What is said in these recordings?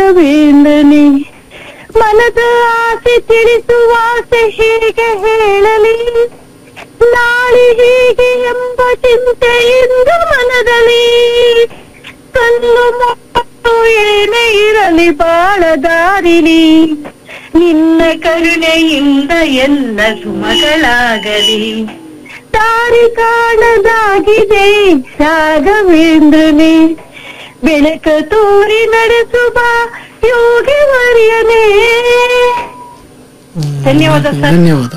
ರಾಘವೇಂದ್ರನೇ ಮನದ ಆಸೆ ತಿಳಿಸುವ ಆಸೆ ಹೇಗೆ ಹೇಳಲಿ ನಾಳೆ ಹೀಗೆ ಎಂಬ ಚಿಂತೆ ಇಂದು ಮನದಲ್ಲಿ ಕಣ್ಣು ಮುಟ್ಟು ಏನೇ ಇರಲಿ ಬಾಳ ದಾರಿಲಿ ನಿನ್ನ ಕರುಣೆಯಿಂದ ಎಲ್ಲ ಸುಮಗಳಾಗಲಿ ದಾರಿ ಕಾಣದಾಗಿದೆ ರಾಘವೇಂದ್ರನೇ ಬೆಳಕ ತೋರಿ ನಡೆಸುವ ಯೋಗಿ ವರ್ಯನೇ ಹ್ಮ್, ಧನ್ಯವಾದ ಸರ್. ಧನ್ಯವಾದ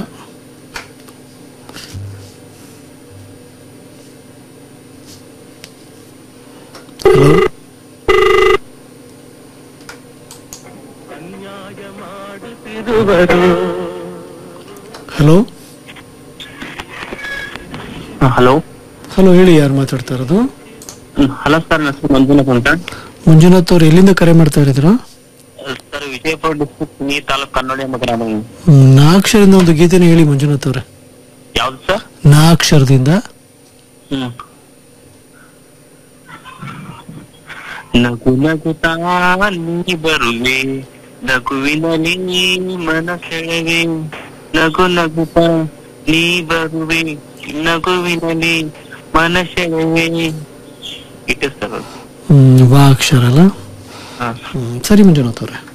ಹಲೋ ಹಲೋ ಹಲೋ ಹಲೋ ಹೇಳಿ ಯಾರು ಮಾತಾಡ್ತಾ ಇರೋದು ಹಲೋ ಸರ್ ನನ್ನ ಹೆಸರು ಮಂಜುನಾಥ್ ಅಂತ ಮಂಜುನಾಥ್ ಅವ್ರು ಎಲ್ಲಿಂದ ಕರೆ ಮಾಡ್ತಾ ಇದ್ರು ಸರ್ ವಿಜಯಪುರ ಡಿಸ್ಟ್ರಿಕ್ಟ್ ನೀ ತಾಲೂಕ್ ಕನ್ನಡಿ ಎಂಬ ಗ್ರಾಮ ನಾಕ್ಷರದಿಂದ ಒಂದು ಗೀತೆನ ಹೇಳಿ ಮಂಜುನಾಥ್ ಅವ್ರೆ ಯಾವ್ದು ಸರ್ ನಾಕ್ಷರದಿಂದ ಹ್ಮ್ ನಗು ನಗುತ್ತಾ ನೀ ಬರುವೆ ನಗುವಿನಲ್ಲಿ ಮನ ಸೆಳೆವೆ ನಗು ನಗುತ್ತಾ ನೀ ಬರುವೆ ನಗುವಿನಲ್ಲಿ ಮನ ಸೆಳೆವೆ ಇಟ್ಟು ಸರ್ ಅದು. ಹ್ಮ್ ವಾ ಅಕ್ಷರ ಅಲ್ಲ ಹಾ ಹ್ಮ್, ಸರಿ ಮಂಜುನಾಥ್ ಅವ್ರೆ